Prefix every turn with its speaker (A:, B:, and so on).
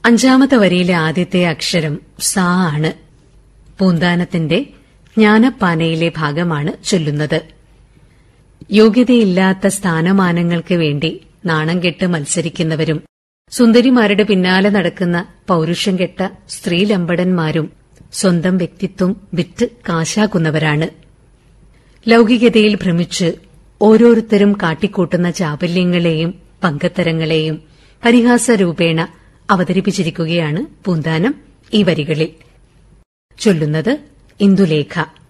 A: അഞ്ചാമത്തെ വരിയിലെ ആദ്യത്തെ അക്ഷരം സാ ആണ് പൂന്താനത്തിന്റെ ജ്ഞാനപ്പാനയിലെ ഭാഗമാണ് ചൊല്ലുന്നത് യോഗ്യതയില്ലാത്ത സ്ഥാനമാനങ്ങൾക്ക് വേണ്ടി നാണം കെട്ട് മത്സരിക്കുന്നവരും സുന്ദരിമാരുടെ പിന്നാലെ നടക്കുന്ന പൌരുഷം കെട്ട സ്ത്രീലമ്പടന്മാരും സ്വന്തം വ്യക്തിത്വം വിറ്റ് കാശാക്കുന്നവരാണ് ലൌകികതയിൽ ഭ്രമിച്ച് ഓരോരുത്തരും കാട്ടിക്കൂട്ടുന്ന ചാപല്യങ്ങളെയും പങ്കത്തരങ്ങളെയും പരിഹാസരൂപേണ അവതരിപ്പിച്ചിരിക്കുകയാണ് പൂന്താനം ഈ വരികളിൽ ചൊല്ലുന്നത് ഇന്ദുലേഖ